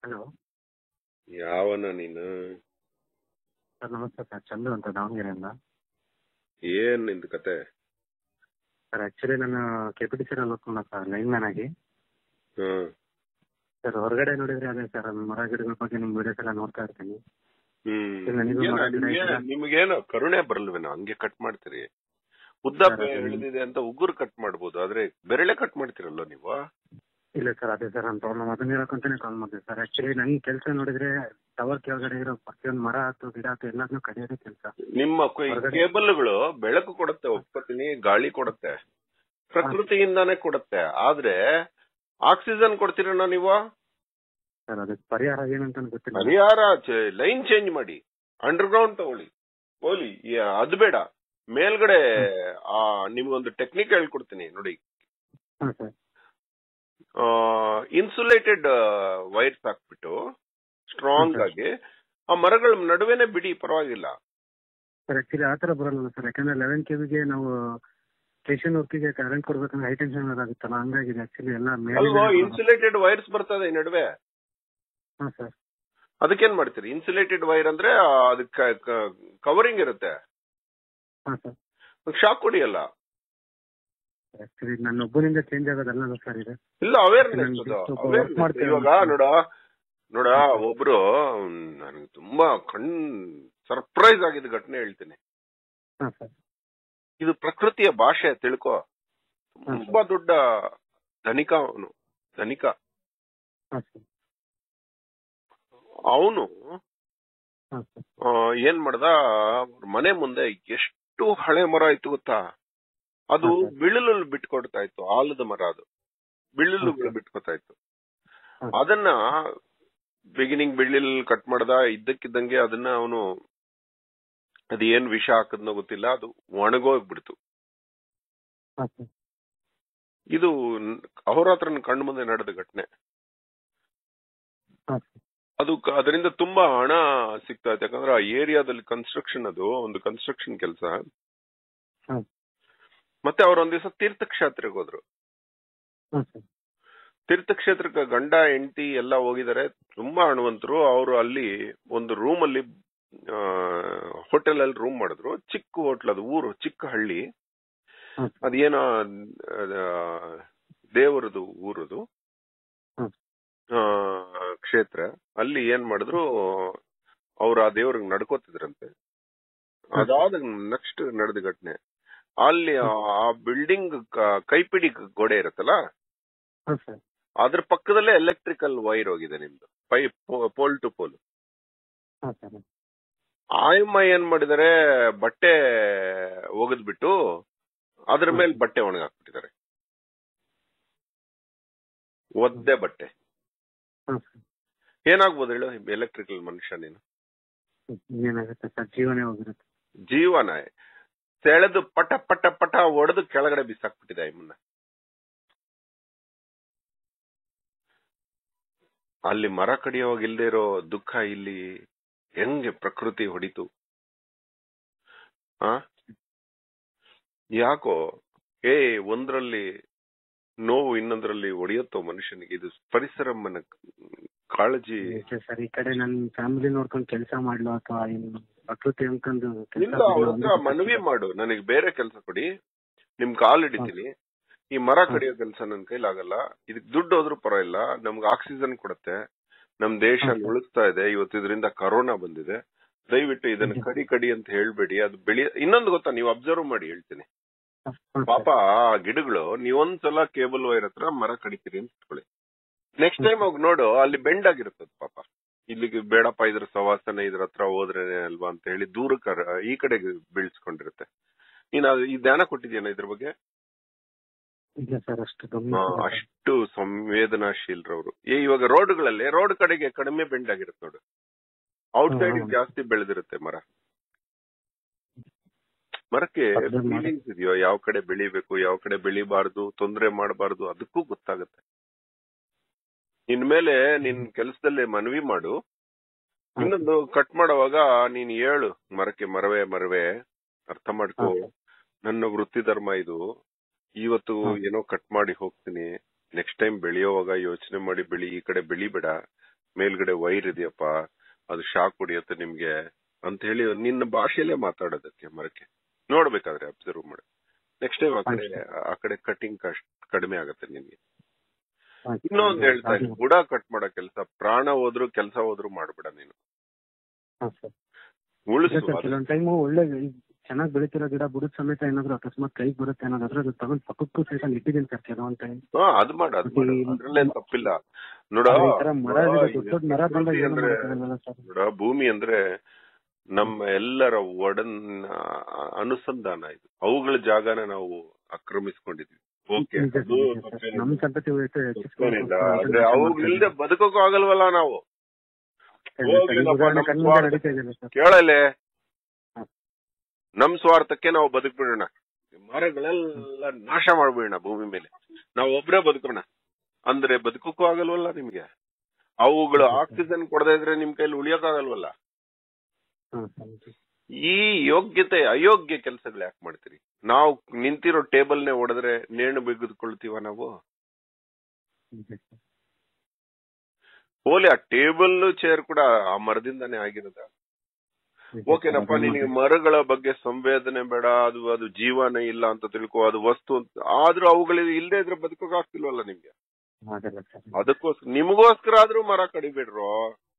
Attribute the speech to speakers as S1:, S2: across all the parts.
S1: Hello
S2: ಯಾವನ ನೀನು
S1: sir ನಮಸ್ತೆ ಸರ್ ಚಂದು ಅಂತ ದಾವಣಗೆರೆಯಿಂದ
S2: ಏನ್ ನಿಂದ ಕತೆ
S1: ಸರ್ ಆ್ಯಕ್ಚುಲಿ ನಾನು ಕೆ ಪಿ ಟಿ ಸಿರಲ್ಲಿ ಓದ್ಕೊಂಡ ಸರ್ ಲೈನ್ ಮ್ಯಾನ್ ಆಗಿ
S2: ಹ್ಮ್
S1: ಸರ್ ಹೊರಗಡೆ ನೋಡಿದ್ರೆ ಅದೇ ಸರ್ ಮರ ಗಿಡಗಳ ಬಗ್ಗೆ ನಿಮ್ಮ ವಿಡಿಯೋಸ್ ಎಲ್ಲ ನೋಡ್ತಾ ಇರ್ತೀನಿ
S2: ಹ್ಮ್
S1: ಇಲ್ಲ, ನನಗೂ
S2: ಏನ
S1: ಮಾತಾಡ್ತಾ
S2: ನಿಮ್ಗೆ-
S1: ಇದ್ದೀರಾ?
S2: ನಿಮ್ಗೇನು ಕರುಣೆ ಬರಲ್ವೇನೋ ಹಂಗೆ ಕಟ್ ಮಾಡ್ತೀರಿ ಉದ್ದಪ್ಪ
S1: ಸರ್, ಅದು-
S2: ಹಿಡಿದಿದೆ ಅಂತ ಉಗುರು ಕಟ್ ಮಾಡ್ಬೋದು ಆದ್ರೆ ಬೆರಳೆ ಕಟ್ ಮಾಡ್ತೀರಲ್ಲ ನೀವು
S1: ಇಲ್ಲ ಸರ್ ಅದೇ ಸರ್ ನನ್ನ ಪ್ರಾಬ್ಲಮ್ ಅದನ್ನ ಹೇಳಕ್ಕಂತಾನೆ ಕಾಲ್ ಮಾಡಿದೆ ಸರ್ ಆ್ಯಕ್ಚುಲಿ ನನ್ನ ಕೆಲಸ ನೋಡಿದ್ರೆ ಟವರ್ ಕೆಳಗಡೆ ಇರೋ ಪ್ರತಿಯೊಂದು ಮರ ಆಯ್ತು ಗಿಡ ಆಯ್ತು ಎಲ್ಲದನ್ನೂ ಕಡಿಯೋದೇ ಕೆಲಸ
S2: ನಿಮ್ಮ
S1: ಹೊರಗಡೆ-
S2: ಕೇಬಲ್ಗಳು ಬೆಳಕು ಕೊಡುತ್ತೆ ಒಪ್ಕೋತೀನಿ ಗಾಳಿ ಕೊಡುತ್ತೆ ಪ್ರಕೃತಿಯಿಂದಾನೇ ಕೊಡುತ್ತೆ ಆದ್ರೆ ಆಕ್ಸಿಜನ್ ಕೊಡ್ತೀರಣ್ಣ ನೀವು
S1: ಸರ್ ಅದಕ್ಕೆ ಪರಿಹಾರ ಏನಂತ ಗೊತ್ತಿಲ್ಲ
S2: ಪರಿಹಾರ ಲೈನ್ ಚೇಂಜ್ ಮಾಡಿ ಅಂಡರ್ ಗ್ರೌಂಡ್ ತಗೊಳ್ಳಿ ಹೋಲಿ ಯಾ- ಅದು ಬೇಡ ಮೇಲ್ಗಡೆ ಆ ನಿಮ್ಗೊಂದು ಟೆಕ್ನಿಕ್ ಹೇಳ್ಕೊಡ್ತೀನಿ ನೋಡಿ
S1: ಹಾಂ ಸರ್
S2: ಇನ್ಸುಲೇಟೆಡ್ ವೈರ್ಸ್ ಹಾಕ್ಬಿಟ್ಟು ಸ್ಟ್ರಾಂಗ್
S1: ಹ್ಮ್.
S2: ಆಗಿ ಆ ಮರಗಳ ನಡುವೆನೆ ಬಿಡಿ ಪರವಾಗಿಲ್ಲ
S1: ಸರ್ ಆ್ಯಕ್ಚುಲಿ ಆ ಥರ ಬರಲ್ಲ ಸರ್ ಯಾಕಂದ್ರೆ ಲೆವೆನ್ ಕೆ ವಿಗೆ ನಾವು ಸ್ಟೇಷನ್ ವರ್ಕಿಗೆ ಕರೆಂಟ್ ಕೊಡ್ಬೇಕಂದ್ರೆ ಹೈ ಟೆನ್ಷನ್ ಆಗುತ್ತಲ್ಲ ಹಂಗಾಗಿದೆ ಆ್ಯಕ್ಚುಲಿ ಎಲ್ಲ
S2: ಅಲ್ವಾ
S1: ಮೇಲೆ
S2: ಇನ್ಸುಲೇಟೆಡ್ ವೈರ್ಸ್ ಬರ್ತದೆ ಈ ನಡುವೆ
S1: ಹಾಂ ಸರ್
S2: ಅದಕ್ಕೇನ್ ಮಾಡ್ತೀರಿ ಇನ್ಸುಲೇಟೆಡ್ ವೈರ್ ಅಂದ್ರೆ ಆ, ಅದಕ್ಕೆ ಕವರಿಂಗ್ ಇರುತ್ತೆ
S1: ಹಾಂ ಸರ್
S2: ಶಾಕ್ ಹೊಡಿಯಲ್ಲ
S1: ಆಕ್ಚುಲಿ ನನ್ನ ಒಬ್ಬನಿಂದ ಚೇಂಜ್ ಆಗೋದಲ್ಲ ಸರ್ ಇದು
S2: ಇಲ್ಲ ಅವೇರ್ನೆಸ್
S1: ನನ್ಗೆ
S2: ಅದು
S1: ಸ್ವಲ್ಪ
S2: awareness.
S1: work ಮಾಡ್ತೇವೆ
S2: ಇವಾಗ
S1: ಅಂತ.
S2: ನೋಡ ನೋಡ ಒಬ್ರು ನನಗೆ ತುಂಬಾ ಕಣ್ ಸರ್ಪ್ರೈಸ್ ಆಗಿದ್ದ ಘಟನೆ ಹೇಳ್ತೀನಿ
S1: ಹಾಂ ಸರ್
S2: ಇದು ಪ್ರಕೃತಿಯ ಭಾಷೆ ತಿಳ್ಕೊ
S1: ಹ್ಮ್.
S2: ತುಂಬಾ ದೊಡ್ಡ ಧನಿಕ ಅವನು ಧನಿಕ
S1: ಹಾಂ ಸರ್
S2: ಅವನು
S1: ಹಾಂ ಸರ್
S2: ಏನ್ ಮಾಡ್ದ ಅವ್ರ್ ಮನೆ ಮುಂದೆ ಎಷ್ಟು ಹಳೆ ಮರ ಇತ್ತು ಗೊತ್ತಾ ಅದು
S1: ಹಾ, ಸರ್.
S2: ಬಿಳಿಲು ಬಿಟ್ಕೊಡ್ತಾ ಇತ್ತು ಆಲದ ಮರ ಅದು ಬಿಳಿಲು
S1: ಹಾ, ಸರ್.
S2: ಬಿಟ್ಕೊತಾ ಇತ್ತು
S1: ಹಾ.
S2: ಅದನ್ನ ಬಿಗಿನಿಂಗ್ ಬಿಳಿಲ್ ಕಟ್ ಮಾಡ್ದ ಇದ್ದಕ್ಕಿದ್ದಂಗೆ ಅದನ್ನ ಅವನು ಅದ್ ಏನ್ ವಿಷ ಹಾಕದ್ನೋ ಗೊತ್ತಿಲ್ಲ ಅದು ಒಣಗೋಗ್ಬಿಡ್ತು
S1: ಹಾಂ ಸರ್
S2: ಇದು ಅಹೋರಾತ್ರನ ಕಣ್ಣು ಮುಂದೆ ನಡೆದ ಘಟನೆ
S1: ಹಾಂ ಸರ್
S2: ಅದು ಕ- ಅದರಿಂದ ತುಂಬಾ ಹಣ ಸಿಗ್ತಾ ಇತ್ತು ಯಾಕಂದ್ರೆ ಆ ಏರಿಯಾದಲ್ಲಿ ಕನ್ಸ್ಟ್ರಕ್ಷನ್ ಅದು ಒಂದು ಕನ್ಸ್ಟ್ರಕ್ಷನ್ ಕೆಲಸ
S1: ಹಾಂ
S2: ಮತ್ತೆ ಅವ್ರ ಒಂದ್ ದಿವಸ ತೀರ್ಥಕ್ಷೇತ್ರಕ್ಕೆ ಹೋದ್ರು
S1: ಹಾಂ ಸರ್
S2: ತೀರ್ಥಕ್ಷೇತ್ರಕ್ಕೆ ಗಂಡ ಹೆಂಡತಿ ಎಲ್ಲ ಹೋಗಿದ್ದಾರೆ ತುಂಬಾ ಹಣವಂತರು ಅವರು ಅಲ್ಲಿ ಒಂದು ರೂಮ್ ಅಲ್ಲಿ ಹೋಟೆಲ್ ಅಲ್ಲಿ ರೂಮ್ ಮಾಡಿದ್ರು ಚಿಕ್ಕ ಹೋಟ್ಲ್ ಅದು ಊರು ಚಿಕ್ಕ ಹಳ್ಳಿ
S1: ಹಾಂ ಸರ್
S2: ಅದೇನೋ ಅದ, ದೇವರದು ಊರದು
S1: ಹ್ಮ್.
S2: ಆ, ಕ್ಷೇತ್ರ ಅಲ್ಲಿ ಏನ್ ಮಾಡಿದ್ರು ಅವ್ರು ಆ ದೇವ್ರಿಗೆ ನಡ್ಕೋತಿದ್ರಂತೆ ಅದಾದ ನೆಕ್ಸ್ಟ್ ನಡೆದ ಘಟನೆ ಅಲ್ಲಿ ಆ ಬಿಲ್ಡಿಂಗ್ ಕೈಪಿಡಿ ಗೋಡೆ ಇರುತ್ತಲ್ಲ
S1: ಹಾಂ ಸರ್
S2: ಅದ್ರ ಪಕ್ಕದಲ್ಲೇ ಎಲೆಕ್ಟ್ರಿಕಲ್ ವೈರ್ ಹೋಗಿದೆ ನಿಮ್ದು ಪೈ ಪೋಲ್ ಟು ಪೋಲ್
S1: ಹಾಂ ಸರ್
S2: ಆಯಮ್ಮ ಏನ್ ಮಾಡಿದಾರೆ ಬಟ್ಟೆ ಒಗೆದ್ಬಿಟ್ಟು ಅದ್ರ ಮೇಲೆ ಬಟ್ಟೆ ಒಣಗಾಕ್ಬಿಟ್ಟಿದ್ದಾರೆ ಒದ್ದೆ ಬಟ್ಟೆ
S1: ಹಾಂ ಸರ್
S2: ಏನಾಗ್ಬೋದು ಹೇಳು ಎಲೆಕ್ಟ್ರಿಕಲ್ ಮನುಷ್ಯ ನೀನು
S1: ಏನಾಗುತ್ತೆ ಸರ್ ಜೀವನೇ ಹೋಗಿರುತ್ತೆ
S2: ಜೀವನ ಸೆಳೆದು ಪಟ ಪಟ ಪಟ ಒಡೆದು ಕೆಳಗಡೆ ಬಿಸಾಕ್ಬಿಟ್ಟಿದೆ ಅಮ್ಮನ್ನ ಅಲ್ಲಿ ಮರ ಕಡಿಯೋವಾಗ ಇಲ್ದೇ ಇರೋ ದುಃಖ ಇಲ್ಲಿ ಹೆಂಗೆ ಪ್ರಕೃತಿ ಹೊಡಿತು ಆ ಯಾಕೋ ಏ ಒಂದ್ರಲ್ಲಿ ನೋವು ಇನ್ನೊಂದ್ರಲ್ಲಿ ಹೊಡೆಯುತ್ತೋ ಮನುಷ್ಯನಿಗೆ ಇದು ಪರಿಸರಮ್ಮನ ಕಾಳಜಿ
S1: ನಿಜ ಸರ್ ಈ ಕಡೆ ನನ್ನ ಫ್ಯಾಮಿಲಿ ನೋಡ್ಕೊಂಡು ಕೆಲಸ ಮಾಡ್ಲೋ ಅಥವಾ ಏನು ಪ್ರಕೃತಿ ಅನ್ಕೊಂಡು ಕೆಲಸ
S2: ಇಲ್ಲ ಅವ್ರ ಹತ್ರ ಮನವಿ ಮಾಡು ನನಗೆ ಬೇರೆ ಕೆಲಸ ಕೊಡಿ ನಿಮ್ ಕಾಲ್ ಹಿಡಿತೀನಿ ಈ ಮರ ಕಡಿಯೋ ಕೆಲಸ ನನ್ ಕೈಲಾಗಲ್ಲ ಇದಕ್ ದುಡ್ಡು ಹೋದ್ರೂ ಪರವಾಗಿಲ್ಲ ನಮ್ಗೆ ಆಕ್ಸಿಜನ್ ಕೊಡುತ್ತೆ ನಮ್ ದೇಶ
S1: ಹೌದು.
S2: ಉಳಿಸ್ತಾ ಇದೆ ಇವತ್ತು ಇದರಿಂದ ಕರೋನಾ ಬಂದಿದೆ ದಯವಿಟ್ಟು ಇದನ್ನ
S1: ನಿಜ.
S2: ಕಡಿ ಕಡಿ ಅಂತ ಹೇಳ್ಬೇಡಿ ಅದು ಬೆಳಿ ಇನ್ನೊಂದು ಗೊತ್ತಾ ನೀವು ಅಬ್ಸರ್ವ್ ಮಾಡಿ ಹೇಳ್ತೀನಿ ಪಾಪ ಆ ಗಿಡಗಳು ನೀವೊಂದ್ಸಲ ಕೇಬಲ್ ವೈರ್ ಹತ್ರ ಮರ ಕಡಿತೀರಿ ಅಂತ ಇಟ್ಕೊಳ್ಳಿ ನೆಕ್ಸ್ಟ್ ಟೈಮ್ ಹೋಗಿ ನೋಡು ಅಲ್ಲಿ ಬೆಂಡ್ ಆಗಿರುತ್ತದ ಪಾಪ ಇಲ್ಲಿಗೆ ಬೇಡಪ್ಪ ಇದ್ರ ಸವಾಸನೆ ಇದ್ರ ಹತ್ರ ಹೋದ್ರೇನೆ ಅಲ್ವಾ ಅಂತ ಹೇಳಿ ದೂರಕ್ಕೆ ಅರ- ಈ ಕಡೆಗೆ ಬೀಳ್ಸ್ಕೊಂಡಿರುತ್ತೆ ನೀನ್ ಅದು ಈ ಧ್ಯಾನ ಕೊಟ್ಟಿದ್ಯಾನ ಇದ್ರ ಬಗ್ಗೆ
S1: ಇಲ್ಲ ಸರ್ ಅಷ್ಟು ಗಮನ
S2: ಆ,
S1: ಕೊಡಲ್ಲ.
S2: ಅಷ್ಟು ಸಂವೇದನಾಶೀಲರವರು ಏ ಇವಾಗ ರೋಡ್ಗಳಲ್ಲಿ ರೋಡ್ ಕಡೆಗೆ ಕಡಿಮೆ ಬೆಂಡ್ ಆಗಿರುತ್ತೆ ನೋಡು ಔಟ್ ಸೈಡ್
S1: ಹ್ಮ್.
S2: ಜಾಸ್ತಿ ಬೆಳೆದಿರುತ್ತೆ ಮರ ಮರಕ್ಕೆ
S1: Observe ಮಾಡಿ.
S2: ಫೀಲಿಂಗ್ಸ್ ಇದೆಯೋ ಯಾವ ಕಡೆ ಬೆಳಿಬೇಕು ಯಾವ ಕಡೆ ಬೆಳಿಬಾರ್ದು ತೊಂದರೆ ಮಾಡಬಾರ್ದು ಅದಕ್ಕೂ ಗೊತ್ತಾಗುತ್ತೆ ಇನ್ಮೇಲೆ ನಿನ್ ಕೆಲಸದಲ್ಲಿ ಮನವಿ ಮಾಡು
S1: ಹ್ಮ್.
S2: ಇನ್ನೊಂದು ಕಟ್ ಮಾಡುವಾಗ ನೀನ್ ಹೇಳು ಮರಕ್ಕೆ ಮರವೇ ಮರವೇ ಅರ್ಥ ಮಾಡ್ಕೋ
S1: ಹ್ಮ್.
S2: ನನ್ನ ವೃತ್ತಿ ಧರ್ಮ ಇದು ಇವತ್ತು
S1: ಹ್ಮ್.
S2: ಏನೋ ಕಟ್ ಮಾಡಿ ಹೋಗ್ತೀನಿ ನೆಕ್ಸ್ಟ್ ಟೈಮ್ ಬೆಳೆಯೋವಾಗ ಯೋಚನೆ ಮಾಡಿ ಬೆಳಿ ಈ ಕಡೆ ಬೆಳಿಬೇಡ ಮೇಲ್ಗಡೆ ವೈರ್ ಇದೆಯಪ್ಪ ಅದು ಶಾಕ್ ಹೊಡಿಯುತ್ತೆ ನಿಮ್ಗೆ ಅಂತ ಹೇಳಿ ನಿನ್ನ ಭಾಷೆಯಲ್ಲೇ ಮಾತಾಡೋದಕ್ಕೆ ಮರಕ್ಕೆ ನೋಡ್ಬೇಕಾದ್ರೆ ಅಬ್ಸರ್ವ್ ಮಾಡಿ ನೆಕ್ಸ್ಟ್ ಟೈಮ್ ಆ ಕಡೆ ಆ ಕಡೆ ಕಟಿಂಗ್ ಕಡಿಮೆ ಆಗುತ್ತೆ ನಿನ್ಗೆ ಇನ್ನೊಂದು ಹೇಳ್ತಾ ಇದ್ದೀನಿ ಬುಡ ಕಟ್ ಮಾಡೋ ಕೆಲಸ ಪ್ರಾಣ ಹೋದ್ರು ಕೆಲಸ ಹೋದ್ರು ಮಾಡ್ಬೇಡ ನೀನು
S1: ಹಾಂ ಸರ್
S2: ಉಳಿಸು
S1: ಸರ್ ಕೆಲವೊಂದು ಟೈಮು ಒಳ್ಳೆ ಚೆನ್ನಾಗಿ ಬೆಳಿತಿರೋ ಗಿಡ ಬುಡದ ಸಮೇತ ಏನಾದ್ರು ಅಕಸ್ಮಾತ್ ಕೈಗೆ ಬರುತ್ತೆ ಅನ್ನೋದಾದ್ರೆ ಅದು ತಗೊಂಡ್ ಪಕ್ಕಕ್ಕೂ ಸಹಿತ ಇಟ್ಟಿದ್ದೀನಿ ಸರ್ ಕೆಲವೊಂದು ಟೈಮ್
S2: ಹಾ ಅದ್ ಮಾಡು ಅದ್ ಮಾಡು ಅದ್ರಲ್ಲೇನ್ ತಪ್ಪಿಲ್ಲ ನೋಡ
S1: ಈ ತರ ಮರ ದೊಡ್ಡ ದೊಡ್ಡ ಮರ ಬಂದಾಗ ಏನು
S2: ಅಂದ್ರೆ
S1: ಮಾಡೋಕ್ಕಾಗಲ್ಲ ಸರ್
S2: ನೋಡ ಭೂಮಿ ಅಂದ್ರೆ ನಮ್ಮ ಎಲ್ಲರ ಒಡನ್ ಅನುಸಂಧಾನ ಇದು ಅವುಗಳ ಜಾಗನ ನಾವು ಆಕ್ರಮಿಸ್ಕೊಂಡಿದ್ವಿ ಓಕೆ
S1: ನಿಜ
S2: ಅದು
S1: ಸರ್, ನಿಜ ಸರ್.
S2: ತಪ್ಪೇನಿಲ್ಲ.
S1: ನಮ್ ಸಂತತಿ ಹೋಯ್ತು
S2: ತಪ್ಪೇನಿಲ್ಲ ಆದ್ರೆ ಅವುಗಳಿಂದ ಬದುಕೋಕ್ ಆಗಲ್ವಲ್ಲ ನಾವು ಹೋಗ್ಲಿಲ್ಲಪ್ಪ, ನಮ್ಮ
S1: ಕಣ್ಮುಂದೆ
S2: ಸ್ವಾರ್ಥ.
S1: ನಡೀತಾ ಇದೆಯಲ್ಲ ಸರ್
S2: ಕೇಳಲೆ
S1: ಹ.
S2: ನಮ್ ಸ್ವಾರ್ಥಕ್ಕೆ ನಾವು ಬದುಕ್ಬಿಡೋಣ ಮರಗಳೆಲ್ಲ ನಾಶ ಮಾಡ್ಬಿಡೋಣ ಭೂಮಿ ಮೇಲೆ ನಾವು ಒಬ್ರೇ ಬದುಕೋಣ ಅಂದ್ರೆ ಬದುಕಕ್ಕೂ ಆಗಲ್ವಲ್ಲ ನಿಮ್ಗೆ ಅವುಗಳು ಆಕ್ಸಿಜನ್ ಕೊಡದೇ ಇದ್ರೆ ನಿಮ್ ಕೈಲಿ ಉಳಿಯೋಕ್ಕಾಗಲ್ವಲ್ಲ
S1: ಹಾಂ ಸರ್
S2: ಈ ಯೋಗ್ಯತೆ ಅಯೋಗ್ಯ ಕೆಲಸಗಳು ಯಾಕೆ ಮಾಡ್ತೀರಿ ನಾವು ನಿಂತಿರೋ ಟೇಬಲ್ನೇ ಹೊಡೆದ್ರೆ ನೇಣು ಬಿಗಿದುಕೊಳ್ತೀವ ನಾವು
S1: ನಿಜ ಸರ್
S2: ಹೋಲಿ ಆ ಟೇಬಲ್ ಚೇರ್ ಕೂಡ ಆ ಮರದಿಂದಾನೇ ಆಗಿರೋದ
S1: ನಿಜ
S2: ಓಕೆನಪ್ಪ
S1: ಸರ್.
S2: ನಿನಗೆ ಮರಗಳ ಬಗ್ಗೆ ಸಂವೇದನೆ ಬೇಡ ಅದು ಅದು ಜೀವನ ಇಲ್ಲ ಅಂತ ತಿಳ್ಕೊ ಅದು ವಸ್ತು ಅಂತ ಆದ್ರೂ ಅವುಗಳಿಗೆ ಇಲ್ಲದೆ ಇದ್ರೆ ಬದುಕೋಕ್ ಆಗ್ತಿಲ್ವಲ್ಲ ನಿಮ್ಗೆ
S1: ಆಗಲ್ಲ ಸರ್
S2: ಅದಕ್ಕೋಸ್ಕರ ನಿಮಗೋಸ್ಕರ ಆದ್ರೂ ಮರ ಕಡಿಬೇಡ್ರೋ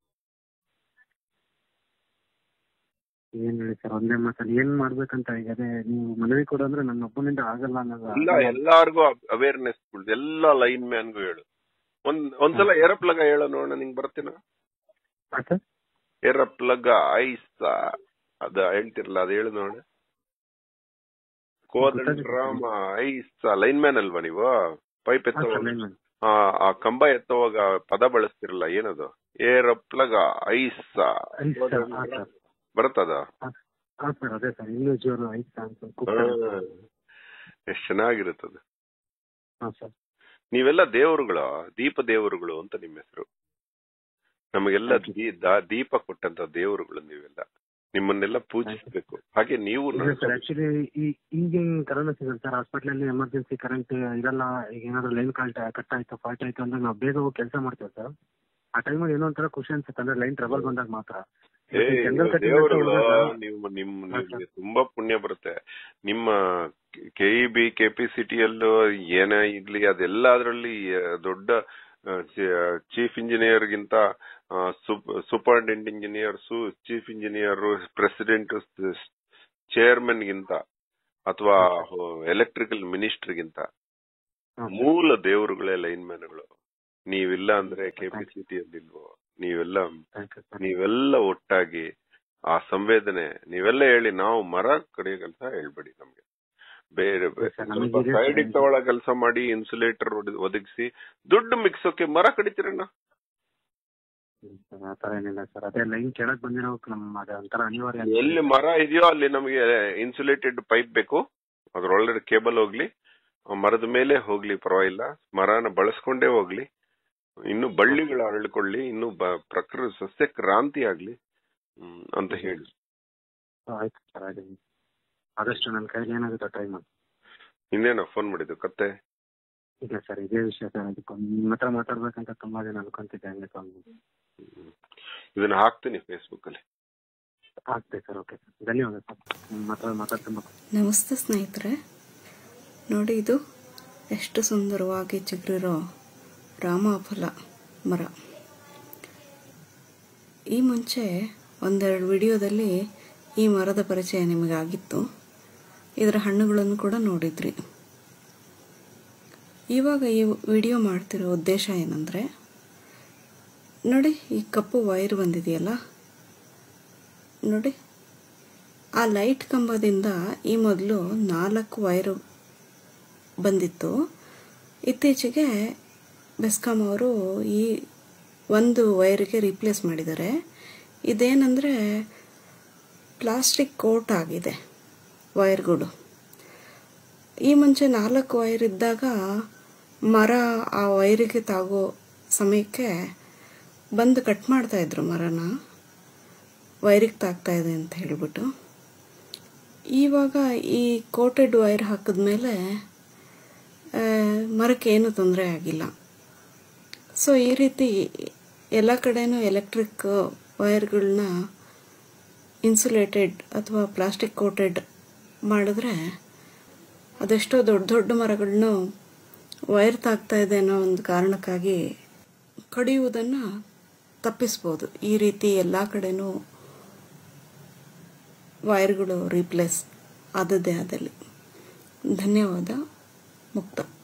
S1: ಏನ್ ಹೇಳಿ ಸರ್ ಒಂದೇ ಮಾತಲ್ಲಿ ಏನ್ ಮಾಡ್ಬೇಕಂತ ಈಗ ಅದೇ ನೀವು ಮನವಿ ಕೊಡು ಅಂದ್ರೆ ನನ್ನ ಒಬ್ಬನಿಂದ ಆಗಲ್ಲ ಅನ್ನೋದು
S2: ಇಲ್ಲ ಎಲ್ಲಾರ್ಗು ಅವೇರ್ನೆಸ್ ಎಲ್ಲಾ ಲೈನ್ ಮ್ಯಾನ್ಗೂ ಹೇಳು ಒಂದ್ ಒಂದ್ಸಲ ಏರೋಪ್ಲಗ ಹೇಳೋ ನೋಡೋಣ ನಿಂಗ್ ಬರ್ತೀನ
S1: ಹಾ ಸರ್
S2: ಏರೋಪ್ಲಗ ಐಸ್ ಅದ ಹೇಳ್ತಿರಲ್ಲ ಅದ್ ಹೇಳು ನೋಡ ಕೋದಂಡ ರಾಮ ಐಸ್ ಲೈನ್ ಮ್ಯಾನ್ ಅಲ್ವಾ ನೀವು ಪೈಪ್
S1: ಹಾ
S2: ಎತ್ತುವಾಗ
S1: ಸರ್ ಲೈನ್ ಮ್ಯಾನ್
S2: ಆ ಆ ಕಂಬ ಎತ್ತುವಾಗ ಪದ ಬಳಸ್ತಿರಲ್ಲ ಏನದು ಏರೋಪ್ಲಗ ಐಸ್
S1: ಐಸ್ ಸರ್ ಹಾ ಸರ್
S2: ಬರ್ತದ
S1: ಹಾ ಸರ್ ಅದೇ ಸರ್ ಇನ್ನೂ ಜೋರು ಐಸ್ ಅಂತ ಕೂಗ್ತಾರೆ.
S2: ಎಷ್ಟ್ ಚೆನ್ನಾಗಿರುತ್ತದೆ
S1: ಹಾ ಸರ್
S2: ನೀವೆಲ್ಲ ದೇವರುಗಳ ದೀಪ ದೇವರುಗಳು ಅಂತ ನಿಮ್ಮ ಹೆಸರು ನಮಗೆಲ್ಲ ದೀ- ದಾ- ದೀಪ ಕೊಟ್ಟಂತ ದೇವರುಗಳು ನೀವೆಲ್ಲ ನಿಮ್ಮನ್ನೆಲ್ಲ ಪೂಜಿಸ್ಬೇಕು ಹಾಗೆ ನೀವು
S1: ಇಲ್ಲ
S2: ನಡ್ಸ್ಬೇಕು.
S1: ಸರ್ ಆಕ್ಚುಲಿ ಈ ಈಗಿನ ಕರೋನಾ ಸಿಗುತ್ತೆ ಸರ್ ಹಾಸ್ಪಿಟಲ್ ಅಲ್ಲಿ ಎಮರ್ಜೆನ್ಸಿ ಕರೆಂಟ್ ಇರಲ್ಲ ಈಗ ಏನಾದ್ರು ಲೈನ್ ಕಾಲ್ಟ್ ಕಟ್ ಆಯ್ತು ಫಾಲ್ಟ್ ಆಯ್ತು ಅಂದ್ರೆ ನಾವು ಬೇಗ ಹೋಗಿ ಕೆಲಸ ಮಾಡ್ತೇವೆ ಸರ್ ಆ ಟೈಮಲ್ಲಿ ಏನೋ ಒಂಥರ ಖುಷಿ ಅನ್ಸುತ್ತೆ ಅಂದ್ರೆ ಲೈನ್ ಟ್ರಬಲ್ ಬಂದಾಗ ಮಾತ್ರ
S2: ಏ
S1: ಜನರಲ್ ಕಟಿಂಗ್
S2: ದೇವರುಗಳು ನೀವು ನಿಮ್ ನಿಮ್ಗೆ ತುಂಬಾ ಪುಣ್ಯ ಬರುತ್ತೆ ನಿಮ್ಮ ಕೆಇಬಿ ಕೆಪಿ ಸಿಟಿಯಲ್ಲೂ ಏನೇ ಇರ್ಲಿ ಅದೆಲ್ಲದ್ರಲ್ಲಿ ದೊಡ್ಡ ಚೀಫ್ ಇಂಜಿನಿಯರ್ ಗಿಂತ superintendent engineer chief engineer president chairman ಗಿಂತ ಅಥವಾ ಎಲೆಕ್ಟ್ರಿಕಲ್ ಮಿನಿಸ್ಟರ್ ಗಿಂತ ಮೂಲ ದೇವರುಗಳೇ ಲೈನ್ ಮ್ಯಾನ್ಗಳು ನೀವಿಲ್ಲ ಅಂದ್ರೆ ಕೆಪಿ ಸಿಟಿಯಲ್ಲಿ ಇಲ್ವೋ ನೀವೆಲ್ಲ ನೀವೆಲ್ಲ ಒಟ್ಟಾಗಿ ಆ ಸಂವೇದನೆ ನೀವೆಲ್ಲ ಹೇಳಿ ನಾವು ಮರ ಕಡಿಯೋ ಕೆಲಸ ಹೇಳ್ಬೇಡಿ ನಮ್ಗೆ ಬೇರೆ ಬೇರೆ
S1: ಸರ್,
S2: ಸ್ವಲ್ಪ
S1: ನಮಗೆ
S2: ಸೈಡ್ ತಗೊಳ್ಳೋ ಕೆಲಸ ಮಾಡಿ ಇನ್ಸುಲೇಟರ್ ಒದಗಿಸಿ ದುಡ್ಡು ಮಿಕ್ಸೋಕೆ ಮರ ಕಡಿತೀರಣ್ಣ
S1: ಆ ತರ ಏನಿಲ್ಲ ಸರ್ ಅದೇ ಲೈನ್ ಕೆಳಗ್ ಬಂದಿರೋ ನಮ್ ಅದೇ ಒಂಥರ ಅನಿವಾರ್ಯ ಅಂತ.
S2: ಎಲ್ಲಿ ಮರ ಇದೆಯೋ ಅಲ್ಲಿ ನಮಗೆ ಇನ್ಸುಲೇಟೆಡ್ ಪೈಪ್ ಬೇಕು ಅದ್ರೊಳಗಡೆ ಕೇಬಲ್ ಹೋಗ್ಲಿ ಆ ಮರದ ಮೇಲೆ ಹೋಗ್ಲಿ ಪರವಾಗಿಲ್ಲ ಮರನ ಬಳಸ್ಕೊಂಡೇ ಹೋಗ್ಲಿ ಇನ್ನು ಬಳ್ಳಿಗಳು ಅರಳ್ಕೊಳ್ಳಿ ಇನ್ನು ಬ- ಪ್ರಕೃತಿ ಸಸ್ಯ ಕ್ರಾಂತಿ ಆಗ್ಲಿ ಹ್ಮ್, ಅಂತ ಹೇಳಿ
S1: ಆಯ್ತು ಸರ್ ಹಾಗೆ ಆದಷ್ಟು ನನ್ನ ಕೈಲಿ ಏನಾಗುತ್ತೆ ಟ್ರೈ ಮಾಡಿ
S2: ಇನ್ನೇನೋ ಫೋನ್ ಮಾಡಿದ್ದು ಕತ್ತೆ
S1: ಇಲ್ಲ ಸರ್ ಇದೇ ವಿಷಯ ಸರ್ ಅದಕ್ಕೆ ನಿಮ್ಮ ಹತ್ರ ಮಾತಾಡ್ಬೇಕಂತ ತುಂಬಾ ದಿನ ಅನ್ಕೊಂತಿದ್ದೆ ಹಂಗೆ ಕಾಲ್ ಮಾಡಿ
S2: ಹ್ಮ್. ಇದನ್ನ ಹಾಕ್ತೀನಿ ಫೇಸ್ಬುಕ್ ಅಲ್ಲಿ
S1: ಆಗ್ತದೆ ಸರ್ ಓಕೆ ಸರ್ ಧನ್ಯವಾದ ಸರ್ ನಿಮ್ಮ ಹತ್ರ ಮಾತಾಡ್ ತುಂಬ
S3: ನಮಸ್ತೆ ಸ್ನೇಹಿತರೆ ನೋಡಿ ಇದು ಎಷ್ಟು ಸುಂದರವಾಗಿ ಚಿಗುರಿರೋ ರಾಮಫಲ ಮರ ಈ ಮುಂಚೆ ಒಂದೆರಡು ವಿಡಿಯೋದಲ್ಲಿ ಈ ಮರದ ಪರಿಚಯ ನಿಮಗಾಗಿತ್ತು ಇದರ ಹಣ್ಣುಗಳನ್ನು ಕೂಡ ನೋಡಿದ್ರಿ ಇವಾಗ ಈ ವಿಡಿಯೋ ಮಾಡ್ತಿರೋ ಉದ್ದೇಶ ಏನಂದರೆ ನೋಡಿ ಈ ಕಪ್ಪು ವೈರ್ ಬಂದಿದೆಯಲ್ಲ ನೋಡಿ ಆ ಲೈಟ್ ಕಂಬದಿಂದ ಈ ಮೊದಲು ನಾಲ್ಕು ವೈರು ಬಂದಿತ್ತು ಇತ್ತೀಚೆಗೆ ಬೆಸ್ಕಾಂ ಅವರು ಈ ಒಂದು ವೈರಿಗೆ ರಿಪ್ಲೇಸ್ ಮಾಡಿದ್ದಾರೆ ಇದೇನೆಂದರೆ ಪ್ಲಾಸ್ಟಿಕ್ ಕೋಟ್ ಆಗಿದೆ ವೈರ್ಗಳು ಈ ಮುಂಚೆ ನಾಲ್ಕು ವೈರ್ ಇದ್ದಾಗ ಮರ ಆ ವೈರಿಗೆ ತಾಗೋ ಸಮಯಕ್ಕೆ ಬಂದು ಕಟ್ ಮಾಡ್ತಾ ಇದ್ರು ಮರನ ವೈರಿಗೆ ತಾಗ್ತಾ ಇದೆ ಅಂತ ಹೇಳಿಬಿಟ್ಟು ಇವಾಗ ಈ ಕೋಟೆಡ್ ವೈರ್ ಹಾಕಿದ್ಮೇಲೆ ಆ, ಮರಕ್ಕೆ ಏನು ತೊಂದರೆ ಆಗಿಲ್ಲ ಸೊ ಈ ರೀತಿ ಎಲ್ಲ ಕಡೆನೂ ಎಲೆಕ್ಟ್ರಿಕ್ ವೈರ್ಗಳನ್ನ ಇನ್ಸುಲೇಟೆಡ್ ಅಥವಾ ಪ್ಲಾಸ್ಟಿಕ್ ಕೋಟೆಡ್ ಮಾಡಿದ್ರೆ ಅದೆಷ್ಟೋ ದೊಡ್ಡ ದೊಡ್ಡ ಮರಗಳನ್ನು ವೈರ್ ತಾಗ್ತಾ ಇದೆ ಅನ್ನೋ ಒಂದು ಕಾರಣಕ್ಕಾಗಿ ಕಡಿಯುವುದನ್ನು ತಪ್ಪಿಸ್ಬೋದು ಈ ರೀತಿ ಎಲ್ಲ ಕಡೆನೂ ವೈರ್ಗಳು ರೀಪ್ಲೇಸ್ ಆದದ್ದೇ ಆದಲ್ಲಿ ಧನ್ಯವಾದ ಮುಕ್ತ